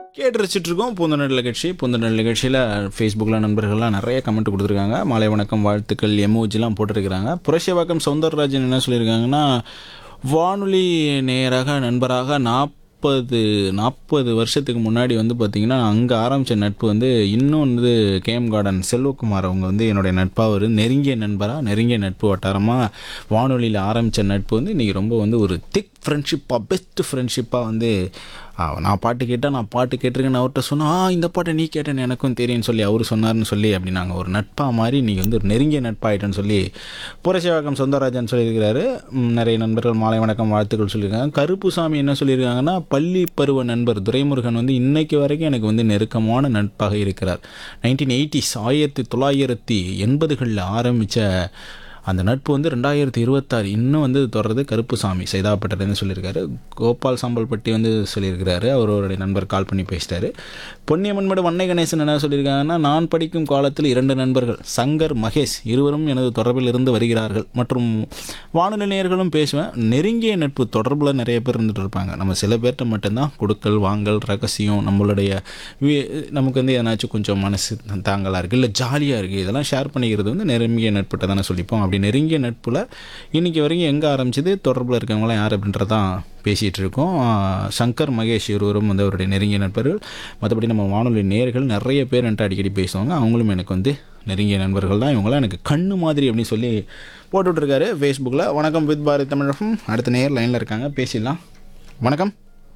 கேட்டு ரசிச்சுட்டு இருக்கோம் பூந்தநெல் நிகழ்ச்சி பூந்தநெல் நிகழ்ச்சியில் ஃபேஸ்புக்கில் நண்பர்கள்லாம் நிறைய கமெண்ட் கொடுத்துருக்காங்க மாலை வணக்கம் வாழ்த்துக்கள் எமோஜிலாம் போட்டிருக்கிறாங்க புரட்சிவாக்கம் சௌந்தரராஜன் என்ன சொல்லியிருக்காங்கன்னா வானொலி நேராக நண்பராக நாற்பது நாற்பது வருஷத்துக்கு முன்னாடி வந்து பார்த்திங்கன்னா அங்கே ஆரம்பித்த நட்பு வந்து இன்னும் வந்து கேஎம் கார்டன் செல்வகுமார் அவங்க வந்து என்னுடைய நட்பாக ஒரு நெருங்கிய நண்பராக நெருங்கிய நட்பு வட்டாரமாக வானொலியில் ஆரம்பித்த நட்பு வந்து இன்றைக்கி ரொம்ப வந்து ஒரு திக் ஃப்ரெண்ட்ஷிப்பாக பெஸ்ட் ஃப்ரெண்ட்ஷிப்பாக வந்து ஆ, நான் பாட்டு கேட்டால் நான் பாட்டு கேட்டிருக்கேன்னு அவர்கிட்ட சொன்னால் ஆ இந்த பாட்டை நீ கேட்டேன்னு எனக்கும் தெரியும்னு சொல்லி அவர் சொன்னார்னு சொல்லி அப்படி நாங்கள் ஒரு நட்பாக மாதிரி நீங்கள் வந்து ஒரு நெருங்கிய நட்பாயிட்டேன்னு சொல்லி புரட்சிவாக்கம் சொந்தராஜன் சொல்லியிருக்கிறாரு ம், நிறைய நண்பர்கள் மாலை வணக்கம் வாழ்த்துக்கள் சொல்லியிருக்காங்க கருப்புசாமி என்ன சொல்லியிருக்காங்கன்னா பள்ளி பருவ நண்பர் துரைமுருகன் வந்து இன்னைக்கு வரைக்கும் எனக்கு வந்து நெருக்கமான நட்பாக இருக்கிறார் நைன்டீன் எயிட்டிஸ் ஆயிரத்தி தொள்ளாயிரத்தி எண்பதுகளில் ஆரம்பித்த அந்த நட்பு வந்து ரெண்டாயிரத்தி இருபத்தாறு இன்னும் வந்து தொடர்றது கருப்புசாமி சைதாப்பட்டதுன்னு சொல்லியிருக்காரு கோபால் சாம்பல்பட்டி வந்து சொல்லியிருக்கிறாரு அவருடைய நண்பர் கால் பண்ணி பேசிட்டாரு பொன்னியம்மன்மேடு வண்ணை கணேசன் என்ன சொல்லியிருக்காங்கன்னா நான் படிக்கும் காலத்தில் இரண்டு நண்பர்கள் சங்கர் மகேஷ் இருவரும் எனது தொடர்பில் இருந்து வருகிறார்கள் மற்றும் வானொலி நேயர்களும் பேசுவேன் நெருங்கிய நட்பு தொடர்பில் நிறைய பேர் இருந்துட்டு இருப்பாங்க நம்ம சில பேர்கிட்ட மட்டும்தான் கொடுக்கல் வாங்கல் ரகசியம் நம்மளுடைய வி- நமக்கு வந்து எதனாச்சும் கொஞ்சம் மனசு தாங்கலாக இருக்குது இல்லை ஜாலியாக இருக்குது இதெல்லாம் ஷேர் பண்ணிக்கிறது வந்து நெருங்கிய நட்புட்ட தானே சொல்லிப்போம் அப்படி நெருங்கிய நட்பில் இன்றைக்கி வரைக்கும் எங்கே ஆரம்பிச்சது தொடர்பில் இருக்கவங்களாம் யார் அப்படின்றதான் பேசிகிட்டு இருக்கோம் ஆஹ் சங்கர் மகேஷ் இருவரும் வந்து அவருடைய நெருங்கிய நண்பர்கள் மற்றபடி நம்ம வானொலி நேர்கள் நிறைய பேர் என்கிட்ட அடிக்கடி பேசுவாங்க அவங்களும் எனக்கு வந்து நெருங்கிய நண்பர்கள் தான் இவங்களாம் எனக்கு கண்ணு மாதிரி அப்படின்னு சொல்லி போட்டுட்ருக்காரு ஃபேஸ்புக்கில் வணக்கம் வித் பாரத் தமிழகம் அடுத்த நேர் லைனில் இருக்காங்க பேசிடலாம் வணக்கம்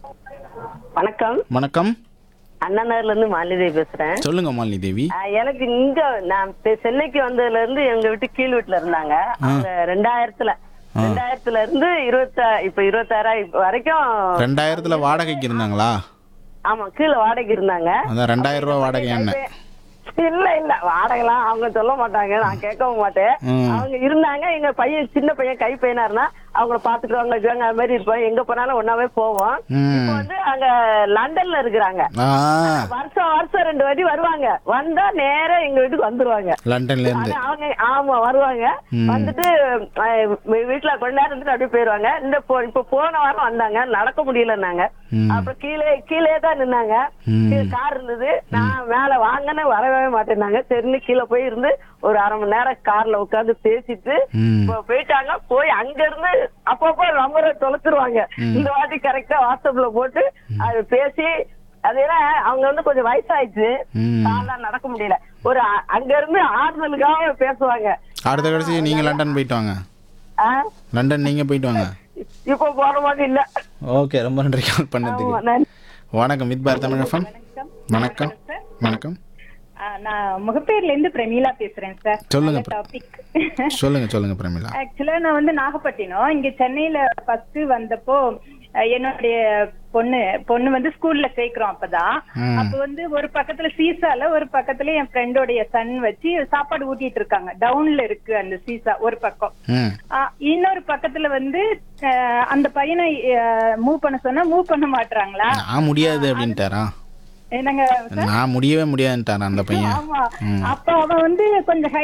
வணக்கம் வணக்கம் அண்ணா நகர்ல இருந்து மாலிதேவி பேசுறேன் சொல்லுங்க மாலினி தேவி ஆஹ் எனக்கு இங்க நான் பெ- சென்னைக்கு வந்ததுல இருந்து எங்க வீட்டு கீழ் வீட்டுல இருந்தாங்க அவங்க ரெண்டாயிரத்துல ரெண்டாயிரத்துல இருந்து இருபத்தா இப்ப இருபத்தாறா இப்ப வரைக்கும் ரெண்டாயிரத்தில் வாடகைக்கு இருந்தாங்களா ஆமா கீழே வாடகைக்கு இருந்தாங்க அதான் ரெண்டாயிரம் ரூபா வாடகை என்ன இல்ல இல்ல வாடகைலாம் அவங்க சொல்ல மாட்டாங்க நான் கேட்கவும் மாட்டேன் ம். அவங்க இருந்தாங்க எங்க பையன் சின்ன பையன் கை பையனா இருந்தா அவங்கள பாத்துட்டு வாங்க வச்சுவாங்க அது மாதிரி இருப்போம் எங்க போனாலும் ஒன்னாவே போவோம் ம். இப்ப வந்து அங்க லண்டன்ல இருக்கிறாங்க ஆ வருஷம் வருஷம் ரெண்டு வாட்டி வருவாங்க வந்தா நேரா எங்க வீட்டுக்கு வந்துருவாங்க லண்டன்லேருந்து ஆனா அவங்க ஆமா வருவாங்க வந்துட்டு அஹ், வீ- வீட்டுல கொஞ்ச நேரம் இருந்துட்டு அப்படியே போயிருவாங்க இந்த போ- இப்ப போன வாரம் வந்தாங்க நடக்க முடியலன்னாங்க அப்புறம் கீழே கீழே தான் நின்னாங்க கீழே கார் இருந்தது நான் மேல வாங்கன்னு வரவே மாட்டேன்னாங்க சரின்னு கீழே போய் இருந்து ஒரு அரை மணி நேரம் கார்ல உட்கார்ந்து பேசிட்டு ம். இப்போ போயிட்டாங்க போய் அங்க இருந்து அப்பப்போ நம்பரை தொலைச்சிருவாங்க இந்த வாட்டி கரெக்டா வாட்ஸ்அப்ல போட்டு அது பேசி அது ஏன்னா அவங்க வந்து கொஞ்சம் வயசாயிடுச்சு ம். காலா நடக்க முடியல ஒரு அ- அங்க இருந்து ஆறுதலுக்காக பேசுவாங்க அடுத்த கடைசி நீங்கள் லண்டன் போயிட்டு வாங்க ஆ? லண்டன் நீங்கள் போயிட்டு வாங்க இப்ப போற மாதிரி இல்ல ஓகே ரொம்ப நன்றி கால் ஆமா, பண்ணதுக்கு நன்றி. வணக்கம் வித் பாரத் தமிழகம் வணக்கம் வணக்கம் ஆ, நான் முகப்பேர்ல இருந்து பிரமீளா பேசுறேன் சார் சொல்லுங்க நல்ல டாபிக் சொல்லுங்க சொல்லுங்க பிரமிளா ஆக்சுவலா நான் வந்து நாகப்பட்டினம் இங்க சென்னையில ஃபர்ஸ்ட் வந்தப்போ அஹ், என்னுடைய பொண்ணு பொண்ணு வந்து ஸ்கூல்ல சேர்க்கிறோம் அப்பதான் ம். அப்ப வந்து ஒரு பக்கத்துல சீசால ஒரு பக்கத்துல என் ஃப்ரெண்டோடைய சன் வச்சு சாப்பாடு ஊட்டிட்டு இருக்காங்க டவுன்ல இருக்கு அந்த சீசா ஒரு பக்கம் ம் ஆ, இன்னொரு பக்கத்துல வந்து அஹ், அந்த பையனை மூவ் பண்ண சொன்னா மூவ் பண்ண மாட்டாங்களா நான் முடியாது அப்படின்ட்டாரா என்னங்க நான் முடியவே முடியாதுன்ட்டாரா அந்த பையன் ஆமா அப்ப அவன் வந்து கொஞ்சம்